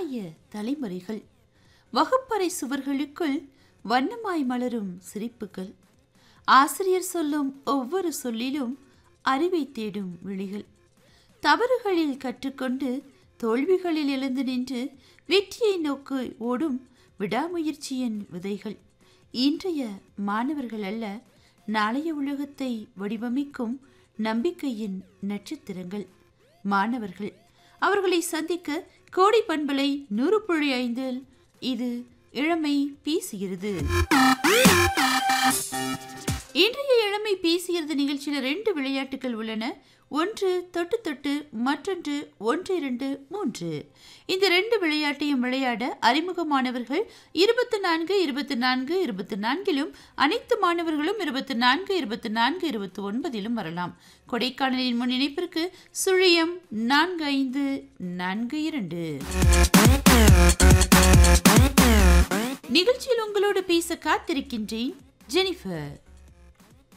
நாளைய தலைமுறைகள் வகுப்பறை சுவர்களுக்குள் வண்ணமாய் மலரும் சிரிப்புகள் ஆசிரியர் சொல்லும் ஒவ்வொரு சொல்லிலும் அறிவை தேடும் விழிகள் தவறுகளில் கற்றுக்கொண்டு தோல்விகளில் எழுந்து நின்று வெற்றியை நோக்கி ஓடும் விடாமுயற்சியின் விதைகள் இன்றைய மாணவர்கள் அல்ல நாளைய உலகத்தை வடிவமைக்கும் நம்பிக்கையின் நட்சத்திரங்கள் மாணவர்கள் அவர்களை சந்திக்க கோடி பண்பலை நூறு புள்ளி ஐந்தில் இது இளமை பேசுகிறது இன்றைய இளமை பேசுகிறது நிகழ்ச்சியில் ரெண்டு விளையாட்டுகள் உள்ளன ஒன்று தொட்டு தொட்டு மற்றொன்று ஒன்று இரண்டு மூன்று இந்த ரெண்டு விளையாட்டையும் விளையாட அறிமுகமானவர்கள் இருபத்தி நான்கு இருபத்தி நான்கு இருபத்தி நான்கிலும் அனைத்து மாணவர்களும் இருபத்தி நான்கு இருபத்தி நான்கு இருபத்தி ஒன்பதிலும் வரலாம் கொடைக்கானலின் முன் இணைப்பிற்கு சுழியம் நான்கு ஐந்து நான்கு இரண்டு நிகழ்ச்சியில் உங்களோடு பேச காத்திருக்கின்றேன் ஜெனிஃபர்